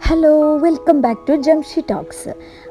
hello welcome back to Jamshi talks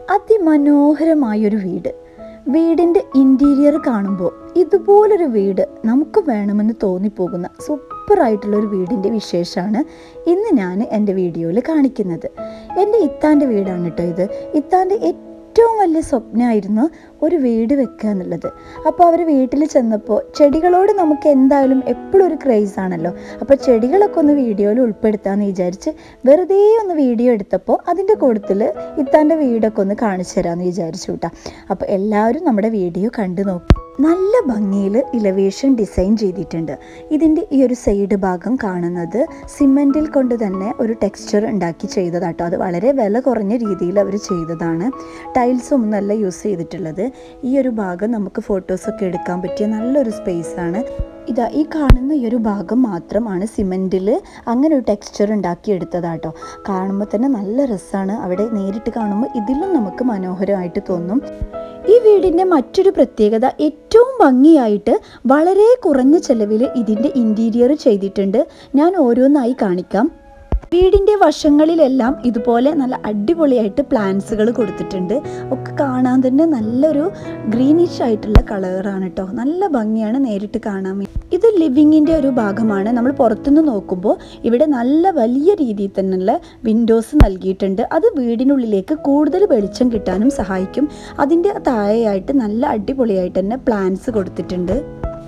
അതിമനോഹരമായൊരു വീട് വീടിൻ്റെ ഇൻറ്റീരിയർ കാണുമ്പോൾ ഇതുപോലൊരു വീട് നമുക്ക് വേണമെന്ന് തോന്നിപ്പോകുന്ന സൂപ്പറായിട്ടുള്ളൊരു വീടിൻ്റെ വിശേഷമാണ് ഇന്ന് ഞാൻ എൻ്റെ വീഡിയോയിൽ കാണിക്കുന്നത് എൻ്റെ ഇത്താൻ്റെ വീടാണ് കേട്ടോ ഇത് ഇത്താൻ്റെ ഏറ്റവും വലിയ സ്വപ്നമായിരുന്നു ഒരു വീട് വെക്കുക എന്നുള്ളത് അപ്പോൾ അവർ വീട്ടിൽ ചെന്നപ്പോൾ ചെടികളോട് നമുക്ക് എന്തായാലും എപ്പോഴും ഒരു ക്രേസ് ആണല്ലോ അപ്പോൾ ചെടികളൊക്കെ ഒന്ന് വീഡിയോയിൽ ഉൾപ്പെടുത്താമെന്ന് വിചാരിച്ച് വെറുതെ ഒന്ന് വീഡിയോ എടുത്തപ്പോൾ അതിൻ്റെ കൂട്ടത്തിൽ ഇത്താൻ്റെ വീടൊക്കെ ഒന്ന് കാണിച്ചു തരാമെന്ന് വിചാരിച്ചു കേട്ടോ അപ്പോൾ എല്ലാവരും നമ്മുടെ വീഡിയോ കണ്ടു നോക്കും നല്ല ഭംഗിയിൽ ഇലവേഷൻ ഡിസൈൻ ചെയ്തിട്ടുണ്ട് ഇതിൻ്റെ ഈ ഒരു സൈഡ് ഭാഗം കാണുന്നത് സിമെൻറ്റിൽ കൊണ്ട് തന്നെ ഒരു ടെക്സ്ചർ ഉണ്ടാക്കി ചെയ്തതാട്ടോ അത് വളരെ വില കുറഞ്ഞ രീതിയിൽ അവർ ചെയ്തതാണ് ടൈൽസ് ഒന്നല്ല യൂസ് ചെയ്തിട്ടുള്ളത് ഈ ഒരു ഭാഗം നമുക്ക് ഫോട്ടോസൊക്കെ എടുക്കാൻ പറ്റിയ നല്ലൊരു സ്പേസാണ് ഇതാ ഈ കാണുന്ന ഈ ഒരു ഭാഗം മാത്രമാണ് സിമെൻറ്റിൽ അങ്ങനെ ഒരു ടെക്സ്ചർ ഉണ്ടാക്കിയെടുത്തതാട്ടോ കാണുമ്പോൾ തന്നെ നല്ല രസമാണ് അവിടെ നേരിട്ട് കാണുമ്പോൾ ഇതിലും നമുക്ക് മനോഹരമായിട്ട് തോന്നും ഈ വീടിൻ്റെ മറ്റൊരു പ്രത്യേകത ഏറ്റവും ഭംഗിയായിട്ട് വളരെ കുറഞ്ഞ ചെലവിൽ ഇതിൻ്റെ ഇൻറ്റീരിയർ ചെയ്തിട്ടുണ്ട് ഞാൻ ഓരോന്നായി കാണിക്കാം വീടിൻ്റെ വശങ്ങളിലെല്ലാം ഇതുപോലെ നല്ല അടിപൊളിയായിട്ട് പ്ലാന്റ്സുകൾ കൊടുത്തിട്ടുണ്ട് ഒക്കെ കാണാൻ തന്നെ നല്ലൊരു ഗ്രീനിഷ് ആയിട്ടുള്ള കളറാണ് കേട്ടോ നല്ല ഭംഗിയാണ് നേരിട്ട് കാണാൻ വേണ്ടി ഇത് ലിവിങ്ങിൻ്റെ ഒരു ഭാഗമാണ് നമ്മൾ പുറത്തുനിന്ന് നോക്കുമ്പോൾ ഇവിടെ നല്ല വലിയ രീതിയിൽ തന്നെയുള്ള വിൻഡോസ് നൽകിയിട്ടുണ്ട് അത് വീടിനുള്ളിലേക്ക് കൂടുതൽ വെളിച്ചം കിട്ടാനും സഹായിക്കും അതിൻ്റെ താഴെയായിട്ട് നല്ല അടിപൊളിയായിട്ട് തന്നെ പ്ലാന്റ്സ് കൊടുത്തിട്ടുണ്ട്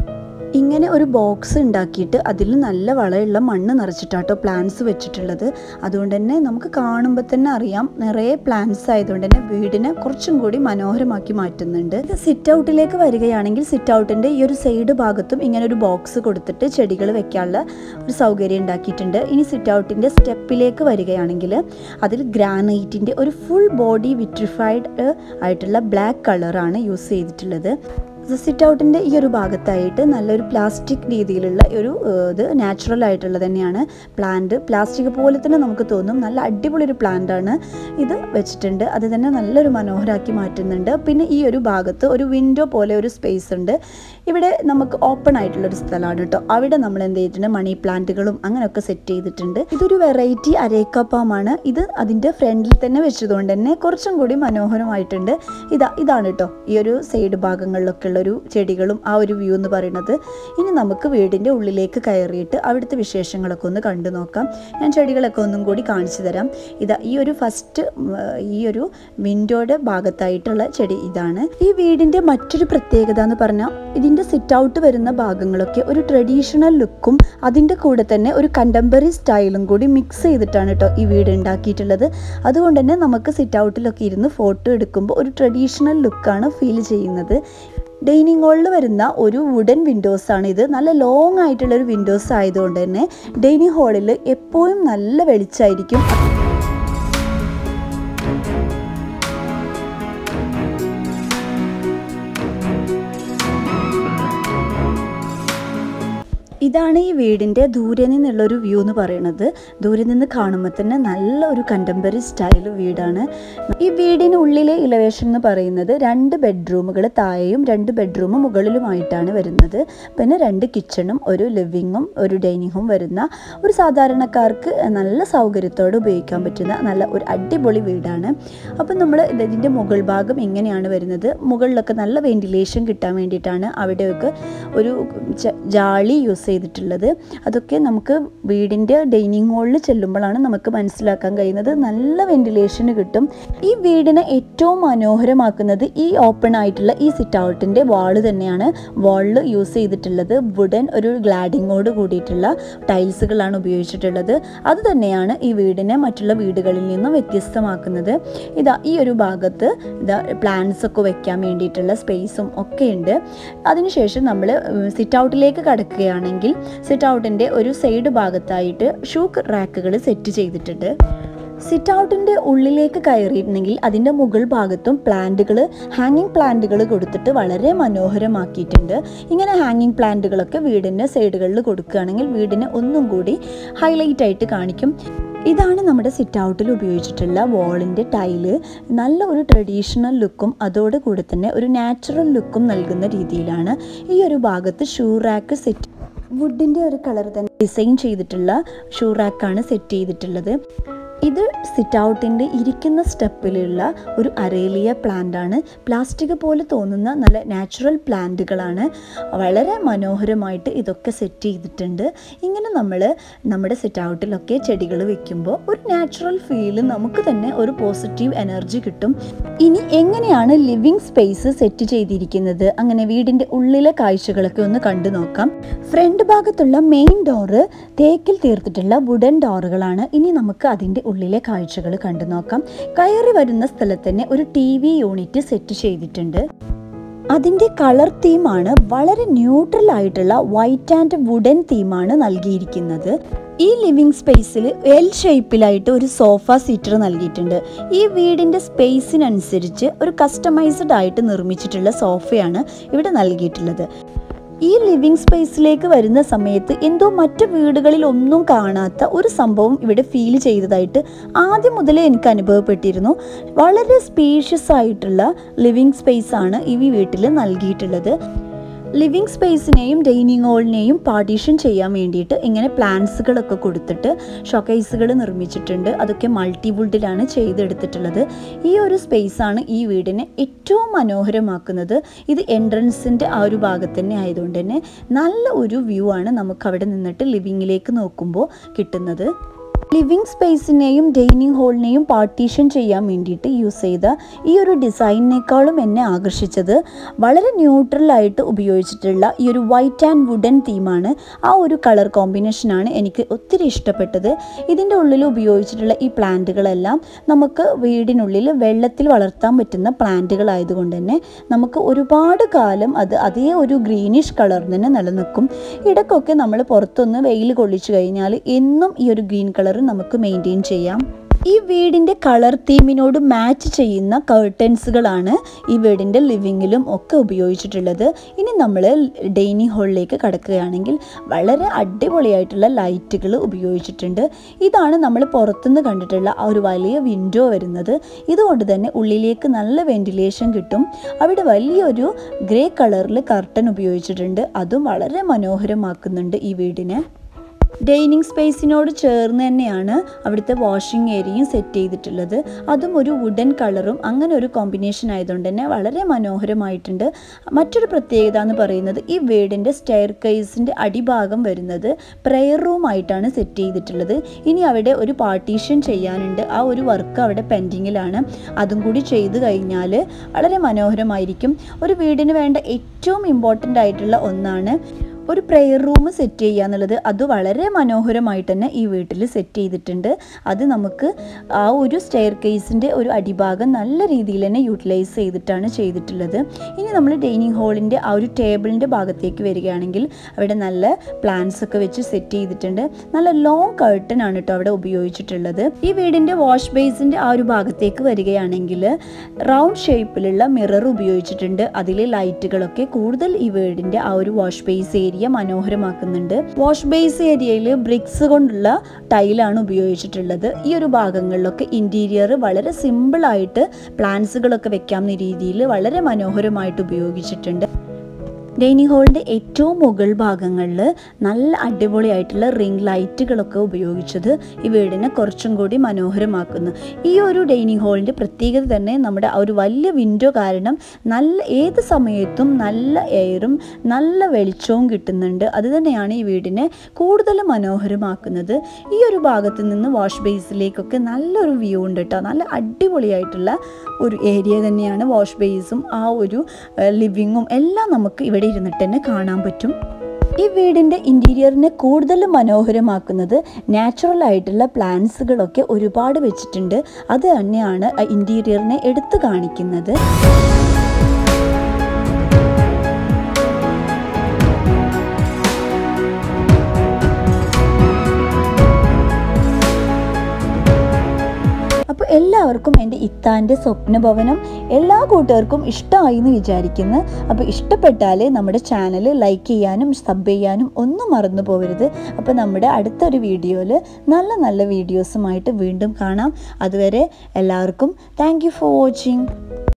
ഇങ്ങനെ ഒരു ബോക്സ് ഉണ്ടാക്കിയിട്ട് അതിൽ നല്ല വളയുള്ള മണ്ണ് നിറച്ചിട്ടാട്ടോ പ്ലാന്റ്സ് വെച്ചിട്ടുള്ളത് അതുകൊണ്ട് തന്നെ നമുക്ക് കാണുമ്പോൾ തന്നെ അറിയാം നിറയെ പ്ലാന്റ്സ് ആയതുകൊണ്ട് തന്നെ വീടിനെ കുറച്ചും കൂടി മനോഹരമാക്കി മാറ്റുന്നുണ്ട് ഇത് സിറ്റ് ഔട്ടിലേക്ക് വരികയാണെങ്കിൽ സിറ്റ് ഔട്ടിൻ്റെ ഈ ഒരു സൈഡ് ഭാഗത്തും ഇങ്ങനെ ഒരു ബോക്സ് കൊടുത്തിട്ട് ചെടികൾ വെക്കാനുള്ള ഒരു സൗകര്യം ഉണ്ടാക്കിയിട്ടുണ്ട് ഇനി സിറ്റ് ഔട്ടിൻ്റെ സ്റ്റെപ്പിലേക്ക് വരികയാണെങ്കിൽ അതിൽ ഗ്രാനൈറ്റിൻ്റെ ഒരു ഫുൾ ബോഡി വിട്രിഫൈഡ് ആയിട്ടുള്ള ബ്ലാക്ക് കളറാണ് യൂസ് ചെയ്തിട്ടുള്ളത് സിറ്റ് ഔട്ടിൻ്റെ ഈ ഒരു ഭാഗത്തായിട്ട് നല്ലൊരു പ്ലാസ്റ്റിക് രീതിയിലുള്ള ഒരു ഇത് നാച്ചുറൽ ആയിട്ടുള്ള തന്നെയാണ് പ്ലാന്റ് പ്ലാസ്റ്റിക് പോലെ തന്നെ നമുക്ക് തോന്നും നല്ല അടിപൊളി ഒരു പ്ലാന്റ് ആണ് ഇത് വെച്ചിട്ടുണ്ട് അത് തന്നെ നല്ലൊരു മനോഹരമാക്കി മാറ്റുന്നുണ്ട് പിന്നെ ഈ ഒരു ഭാഗത്ത് ഒരു വിൻഡോ പോലെ ഒരു സ്പേസ് ഉണ്ട് ഇവിടെ നമുക്ക് ഓപ്പൺ ആയിട്ടുള്ള ഒരു സ്ഥലമാണ് കേട്ടോ അവിടെ നമ്മൾ എന്ത് ചെയ്തിട്ടുണ്ട് മണി പ്ലാന്റുകളും അങ്ങനെയൊക്കെ സെറ്റ് ചെയ്തിട്ടുണ്ട് ഇതൊരു വെറൈറ്റി അരേക്കപ്പാമാണ് ഇത് അതിൻ്റെ ഫ്രണ്ടിൽ തന്നെ വെച്ചതുകൊണ്ട് തന്നെ കുറച്ചും കൂടി മനോഹരമായിട്ടുണ്ട് ഇതാ ഇതാണ് കേട്ടോ ഈ ഒരു സൈഡ് ഭാഗങ്ങളിലൊക്കെ ഉള്ള ഒരു ചെടികളും ആ ഒരു വ്യൂ എന്ന് പറയുന്നത് ഇനി നമുക്ക് വീടിൻ്റെ ഉള്ളിലേക്ക് കയറിയിട്ട് അവിടുത്തെ വിശേഷങ്ങളൊക്കെ ഒന്ന് കണ്ടു നോക്കാം ഞാൻ ചെടികളൊക്കെ ഒന്നും കൂടി കാണിച്ചു തരാം ഇതാ ഈ ഒരു ഫസ്റ്റ് ഈ ഒരു വിൻഡോയുടെ ഭാഗത്തായിട്ടുള്ള ചെടി ഇതാണ് ഈ വീടിൻ്റെ മറ്റൊരു പ്രത്യേകത എന്ന് പറഞ്ഞാൽ ഇതിൻ്റെ സിറ്റ് ഔട്ട് വരുന്ന ഭാഗങ്ങളൊക്കെ ഒരു ട്രഡീഷണൽ ലുക്കും അതിൻ്റെ കൂടെ തന്നെ ഒരു കണ്ടംപററി സ്റ്റൈലും കൂടി മിക്സ് ചെയ്തിട്ടാണ് കേട്ടോ ഈ വീട് ഉണ്ടാക്കിയിട്ടുള്ളത് അതുകൊണ്ട് തന്നെ നമുക്ക് സിറ്റ് ഔട്ടിലൊക്കെ ഇരുന്ന് ഫോട്ടോ എടുക്കുമ്പോൾ ഒരു ട്രഡീഷണൽ ലുക്കാണ് ഫീൽ ചെയ്യുന്നത് ഡൈനിങ് ഹാളിൽ വരുന്ന ഒരു വുഡൻ വിൻഡോസ് ആണ് ഇത് നല്ല ലോങ് ആയിട്ടുള്ള ഒരു വിൻഡോസ് ആയതുകൊണ്ട് തന്നെ ഡൈനിങ് ഹാളിൽ എപ്പോഴും നല്ല വെളിച്ചമായിരിക്കും ഇതാണ് ഈ വീടിൻ്റെ ദൂരെ നിന്നുള്ളൊരു വ്യൂ എന്ന് പറയുന്നത് ദൂരെ നിന്ന് കാണുമ്പോൾ തന്നെ നല്ല ഒരു കണ്ടംപററി സ്റ്റൈൽ വീടാണ് ഈ വീടിനുള്ളിലെ ഇലവേഷൻ എന്ന് പറയുന്നത് രണ്ട് ബെഡ്റൂമുകൾ താഴെയും രണ്ട് ബെഡ്റൂം മുകളിലുമായിട്ടാണ് വരുന്നത് പിന്നെ രണ്ട് കിച്ചണും ഒരു ലിവിങ്ങും ഒരു ഡൈനിങ്ങും വരുന്ന ഒരു സാധാരണക്കാർക്ക് നല്ല സൗകര്യത്തോടെ ഉപയോഗിക്കാൻ പറ്റുന്ന നല്ല ഒരു അടിപൊളി വീടാണ് അപ്പം നമ്മൾ ഇതിൻ്റെ മുകൾ ഭാഗം ഇങ്ങനെയാണ് വരുന്നത് മുകളിലൊക്കെ നല്ല വെന്റിലേഷൻ കിട്ടാൻ വേണ്ടിയിട്ടാണ് അവിടെയൊക്കെ ഒരു ജാളി യൂസ് ചെയ്തിട്ടുള്ളത് അതൊക്കെ നമുക്ക് വീടിൻ്റെ ഡൈനിങ് ഹാളിൽ ചെല്ലുമ്പോഴാണ് നമുക്ക് മനസ്സിലാക്കാൻ കഴിയുന്നത് നല്ല വെന്റിലേഷന് കിട്ടും ഈ വീടിനെ ഏറ്റവും മനോഹരമാക്കുന്നത് ഈ ഓപ്പൺ ആയിട്ടുള്ള ഈ സിറ്റ് ഔട്ടിൻ്റെ വാള് തന്നെയാണ് വാളിൽ യൂസ് ചെയ്തിട്ടുള്ളത് വുഡൻ ഒരു ഗ്ലാഡിങ്ങോട് കൂടിയിട്ടുള്ള ടൈൽസുകളാണ് ഉപയോഗിച്ചിട്ടുള്ളത് അത് തന്നെയാണ് ഈ വീടിനെ മറ്റുള്ള വീടുകളിൽ നിന്നും വ്യത്യസ്തമാക്കുന്നത് ഇതാ ഈ ഒരു ഭാഗത്ത് ഇതാ പ്ലാന്റ്സ് ഒക്കെ വെക്കാൻ വേണ്ടിയിട്ടുള്ള സ്പേസും ഒക്കെ ഉണ്ട് അതിനുശേഷം നമ്മൾ സിറ്റ് ഔട്ടിലേക്ക് കടക്കുകയാണെങ്കിൽ സിറ്റ് ഔട്ടിൻ്റെ ഒരു സൈഡ് ഭാഗത്തായിട്ട് ഷൂ റാക്കുകൾ സെറ്റ് ചെയ്തിട്ടുണ്ട് സിറ്റ് ഔട്ടിൻ്റെ ഉള്ളിലേക്ക് കയറിയിട്ടുണ്ടെങ്കിൽ അതിൻ്റെ മുകൾ ഭാഗത്തും പ്ലാന്റുകൾ ഹാങ്ങിങ് പ്ലാന്റുകൾ കൊടുത്തിട്ട് വളരെ മനോഹരമാക്കിയിട്ടുണ്ട് ഇങ്ങനെ ഹാങ്ങിങ് പ്ലാന്റുകളൊക്കെ വീടിൻ്റെ സൈഡുകളിൽ കൊടുക്കുകയാണെങ്കിൽ വീടിനെ ഒന്നും കൂടി ഹൈലൈറ്റ് ആയിട്ട് കാണിക്കും ഇതാണ് നമ്മുടെ സിറ്റ് ഔട്ടിൽ ഉപയോഗിച്ചിട്ടുള്ള വാളിൻ്റെ ടൈല് നല്ല ഒരു ട്രഡീഷണൽ ലുക്കും അതോടുകൂടി തന്നെ ഒരു നാച്ചുറൽ ലുക്കും നൽകുന്ന രീതിയിലാണ് ഈ ഒരു ഭാഗത്ത് ഷൂ റാക്ക് സെറ്റ് വുഡിൻ്റെ ഒരു കളർ തന്നെ ഡിസൈൻ ചെയ്തിട്ടുള്ള ഷൂ റാക്കാണ് സെറ്റ് ചെയ്തിട്ടുള്ളത് ഇത് സിറ്റ് ഔട്ടിൻ്റെ ഇരിക്കുന്ന സ്റ്റെപ്പിലുള്ള ഒരു അരേലിയ പ്ലാന്റ് ആണ് പ്ലാസ്റ്റിക് പോലെ തോന്നുന്ന നല്ല നാച്ചുറൽ പ്ലാന്റുകളാണ് വളരെ മനോഹരമായിട്ട് ഇതൊക്കെ സെറ്റ് ചെയ്തിട്ടുണ്ട് ഇങ്ങനെ നമ്മൾ നമ്മുടെ സിറ്റ് ഔട്ടിലൊക്കെ ചെടികൾ വെക്കുമ്പോൾ ഒരു നാച്ചുറൽ ഫീല് നമുക്ക് തന്നെ ഒരു പോസിറ്റീവ് എനർജി കിട്ടും ഇനി എങ്ങനെയാണ് ലിവിങ് സ്പേസ് സെറ്റ് ചെയ്തിരിക്കുന്നത് അങ്ങനെ വീടിൻ്റെ ഉള്ളിലെ കാഴ്ചകളൊക്കെ ഒന്ന് കണ്ടു നോക്കാം ഫ്രണ്ട് ഭാഗത്തുള്ള മെയിൻ ഡോറ് തേക്കിൽ തീർത്തിട്ടുള്ള വുഡൻ ഡോറുകളാണ് ഇനി നമുക്ക് അതിൻ്റെ ഉള്ളിലെ കാഴ്ചകൾ കണ്ടു നോക്കാം കയറി വരുന്ന സ്ഥലത്ത് തന്നെ ഒരു ടി വി യൂണിറ്റ് സെറ്റ് ചെയ്തിട്ടുണ്ട് അതിൻ്റെ കളർ തീമാണ് വളരെ ന്യൂട്രൽ ആയിട്ടുള്ള വൈറ്റ് ആൻഡ് വുഡൻ തീമാണ് നൽകിയിരിക്കുന്നത് ഈ ലിവിങ് സ്പേസിൽ എൽ ഷേപ്പിലായിട്ട് ഒരു സോഫ സീറ്റർ നൽകിയിട്ടുണ്ട് ഈ വീടിൻ്റെ സ്പേസിനനുസരിച്ച് ഒരു കസ്റ്റമൈസ്ഡ് ആയിട്ട് നിർമ്മിച്ചിട്ടുള്ള സോഫയാണ് ഇവിടെ നൽകിയിട്ടുള്ളത് ഈ ലിവിങ് സ്പേസിലേക്ക് വരുന്ന സമയത്ത് എന്തോ മറ്റു വീടുകളിൽ ഒന്നും കാണാത്ത ഒരു സംഭവം ഇവിടെ ഫീൽ ചെയ്തതായിട്ട് ആദ്യം മുതലേ എനിക്ക് അനുഭവപ്പെട്ടിരുന്നു വളരെ സ്പീഷ്യസ് ആയിട്ടുള്ള ലിവിങ് സ്പേസ് ആണ് ഈ വീട്ടിൽ നൽകിയിട്ടുള്ളത് ലിവിങ് സ്പേസിനെയും ഡൈനിങ് ഹോളിനെയും പാർട്ടീഷൻ ചെയ്യാൻ വേണ്ടിയിട്ട് ഇങ്ങനെ പ്ലാന്റ്സുകളൊക്കെ കൊടുത്തിട്ട് ഷൊക്കേസുകൾ നിർമ്മിച്ചിട്ടുണ്ട് അതൊക്കെ മൾട്ടിവുഡിലാണ് ചെയ്തെടുത്തിട്ടുള്ളത് ഈ ഒരു സ്പേസാണ് ഈ വീടിനെ ഏറ്റവും മനോഹരമാക്കുന്നത് ഇത് എൻട്രൻസിൻ്റെ ആ ഒരു ഭാഗത്ത് തന്നെ ആയതുകൊണ്ട് തന്നെ നല്ല ഒരു വ്യൂ ആണ് നമുക്ക് അവിടെ നിന്നിട്ട് ലിവിങ്ങിലേക്ക് നോക്കുമ്പോൾ കിട്ടുന്നത് ലിവിങ് സ്പേസിനെയും ഡൈനിങ് ഹോളിനെയും പാർട്ടീഷൻ ചെയ്യാൻ വേണ്ടിയിട്ട് യൂസ് ചെയ്ത ഈ ഒരു ഡിസൈനിനേക്കാളും എന്നെ ആകർഷിച്ചത് വളരെ ന്യൂട്രലായിട്ട് ഉപയോഗിച്ചിട്ടുള്ള ഈ ഒരു വൈറ്റ് ആൻഡ് വുഡൻ തീമാണ് ആ ഒരു കളർ കോമ്പിനേഷനാണ് എനിക്ക് ഒത്തിരി ഇഷ്ടപ്പെട്ടത് ഇതിൻ്റെ ഉള്ളിൽ ഉപയോഗിച്ചിട്ടുള്ള ഈ പ്ലാന്റുകളെല്ലാം നമുക്ക് വീടിനുള്ളിൽ വെള്ളത്തിൽ വളർത്താൻ പറ്റുന്ന പ്ലാന്റുകളായതുകൊണ്ട് തന്നെ നമുക്ക് ഒരുപാട് കാലം അത് അതേ ഒരു ഗ്രീനിഷ് കളർ തന്നെ നിലനിൽക്കും ഇടയ്ക്കൊക്കെ നമ്മൾ പുറത്തൊന്ന് വെയിൽ കൊള്ളിച്ചു കഴിഞ്ഞാൽ എന്നും ഈ ഒരു ഗ്രീൻ കളർ നമുക്ക് മെയിൻറ്റെയിൻ ചെയ്യാം ഈ വീടിൻ്റെ കളർ തീമിനോട് മാച്ച് ചെയ്യുന്ന കർട്ടൻസുകളാണ് ഈ വീടിൻ്റെ ലിവിങ്ങിലും ഒക്കെ ഉപയോഗിച്ചിട്ടുള്ളത് ഇനി നമ്മൾ ഡൈനിങ് ഹാളിലേക്ക് കടക്കുകയാണെങ്കിൽ വളരെ അടിപൊളിയായിട്ടുള്ള ലൈറ്റുകൾ ഉപയോഗിച്ചിട്ടുണ്ട് ഇതാണ് നമ്മൾ പുറത്തുനിന്ന് കണ്ടിട്ടുള്ള ആ ഒരു വലിയ വിൻഡോ വരുന്നത് ഇതുകൊണ്ട് തന്നെ ഉള്ളിലേക്ക് നല്ല വെന്റിലേഷൻ കിട്ടും അവിടെ വലിയൊരു ഗ്രേ കളറിൽ കർട്ടൻ ഉപയോഗിച്ചിട്ടുണ്ട് അതും വളരെ മനോഹരമാക്കുന്നുണ്ട് ഈ വീടിനെ ഡൈനിങ് സ്പേസിനോട് ചേർന്ന് തന്നെയാണ് അവിടുത്തെ വാഷിംഗ് ഏരിയയും സെറ്റ് ചെയ്തിട്ടുള്ളത് അതും ഒരു വുഡൻ കളറും അങ്ങനെ ഒരു കോമ്പിനേഷൻ ആയതുകൊണ്ട് തന്നെ വളരെ മനോഹരമായിട്ടുണ്ട് മറ്റൊരു പ്രത്യേകത എന്ന് പറയുന്നത് ഈ വീടിൻ്റെ സ്റ്റെയർ കേസിൻ്റെ അടിഭാഗം വരുന്നത് പ്രെയർ റൂം ആയിട്ടാണ് സെറ്റ് ചെയ്തിട്ടുള്ളത് ഇനി അവിടെ ഒരു പാർട്ടീഷൻ ചെയ്യാനുണ്ട് ആ ഒരു വർക്ക് അവിടെ പെൻഡിങ്ങിലാണ് അതും കൂടി ചെയ്തു കഴിഞ്ഞാൽ വളരെ മനോഹരമായിരിക്കും ഒരു വീടിന് വേണ്ട ഏറ്റവും ഇമ്പോർട്ടൻ്റ് ആയിട്ടുള്ള ഒന്നാണ് ഒരു പ്രെയർ റൂം സെറ്റ് ചെയ്യുക എന്നുള്ളത് അത് വളരെ മനോഹരമായിട്ട് തന്നെ ഈ വീട്ടിൽ സെറ്റ് ചെയ്തിട്ടുണ്ട് അത് നമുക്ക് ആ ഒരു സ്റ്റെയർ കേസിൻ്റെ ഒരു അടിഭാഗം നല്ല രീതിയിൽ തന്നെ യൂട്ടിലൈസ് ചെയ്തിട്ടാണ് ചെയ്തിട്ടുള്ളത് ഇനി നമ്മൾ ഡൈനിങ് ഹാളിൻ്റെ ആ ഒരു ടേബിളിൻ്റെ ഭാഗത്തേക്ക് വരികയാണെങ്കിൽ അവിടെ നല്ല പ്ലാന്റ്സ് ഒക്കെ വെച്ച് സെറ്റ് ചെയ്തിട്ടുണ്ട് നല്ല ലോങ് കർട്ടൻ ആണ് കേട്ടോ അവിടെ ഉപയോഗിച്ചിട്ടുള്ളത് ഈ വീടിൻ്റെ വാഷ് ബേസിൻ്റെ ആ ഒരു ഭാഗത്തേക്ക് വരികയാണെങ്കിൽ റൗണ്ട് ഷേപ്പിലുള്ള മിറർ ഉപയോഗിച്ചിട്ടുണ്ട് അതിലെ ലൈറ്റുകളൊക്കെ കൂടുതൽ ഈ വീടിൻ്റെ ആ ഒരു വാഷ് ബേസ് ഏരിയ ഏരിയ മനോഹരമാക്കുന്നുണ്ട് വാഷ് ബേസ് ഏരിയയിൽ ബ്രിക്സ് കൊണ്ടുള്ള ടൈലാണ് ഉപയോഗിച്ചിട്ടുള്ളത് ഈ ഒരു ഭാഗങ്ങളിലൊക്കെ ഇൻറ്റീരിയർ വളരെ സിമ്പിളായിട്ട് പ്ലാന്റ്സുകളൊക്കെ വെക്കാവുന്ന രീതിയിൽ വളരെ മനോഹരമായിട്ട് ഉപയോഗിച്ചിട്ടുണ്ട് ഡൈനിങ് ഹാളിൻ്റെ ഏറ്റവും മുകൾ ഭാഗങ്ങളിൽ നല്ല അടിപൊളിയായിട്ടുള്ള റിംഗ് ലൈറ്റുകളൊക്കെ ഉപയോഗിച്ചത് ഈ വീടിനെ കുറച്ചും കൂടി മനോഹരമാക്കുന്നു ഈ ഒരു ഡൈനിങ് ഹാളിൻ്റെ പ്രത്യേകത തന്നെ നമ്മുടെ ആ ഒരു വലിയ വിൻഡോ കാരണം നല്ല ഏത് സമയത്തും നല്ല എയറും നല്ല വെളിച്ചവും കിട്ടുന്നുണ്ട് അത് തന്നെയാണ് ഈ വീടിനെ കൂടുതൽ മനോഹരമാക്കുന്നത് ഈ ഒരു ഭാഗത്ത് നിന്ന് വാഷ് ബേസിലേക്കൊക്കെ നല്ലൊരു വ്യൂ ഉണ്ട് കേട്ടോ നല്ല അടിപൊളിയായിട്ടുള്ള ഒരു ഏരിയ തന്നെയാണ് വാഷ് ബേസും ആ ഒരു ലിവിങ്ങും എല്ലാം നമുക്ക് ഇവിടെ ഇരുന്നിട്ട് തന്നെ കാണാൻ പറ്റും ഈ വീടിൻ്റെ ഇൻറ്റീരിയറിനെ കൂടുതൽ മനോഹരമാക്കുന്നത് നാച്ചുറൽ ആയിട്ടുള്ള പ്ലാന്റ്സുകളൊക്കെ ഒരുപാട് വെച്ചിട്ടുണ്ട് അത് തന്നെയാണ് ഇൻറ്റീരിയറിനെ എടുത്തു കാണിക്കുന്നത് അപ്പോൾ എല്ലാവർക്കും എൻ്റെ ഇത്താൻ്റെ സ്വപ്നഭവനം എല്ലാ കൂട്ടുകാർക്കും ഇഷ്ടമായി എന്ന് വിചാരിക്കുന്നു അപ്പോൾ ഇഷ്ടപ്പെട്ടാൽ നമ്മുടെ ചാനൽ ലൈക്ക് ചെയ്യാനും സബ് ചെയ്യാനും ഒന്നും മറന്നു പോകരുത് അപ്പോൾ നമ്മുടെ അടുത്തൊരു വീഡിയോയിൽ നല്ല നല്ല വീഡിയോസുമായിട്ട് വീണ്ടും കാണാം അതുവരെ എല്ലാവർക്കും താങ്ക് ഫോർ വാച്ചിങ്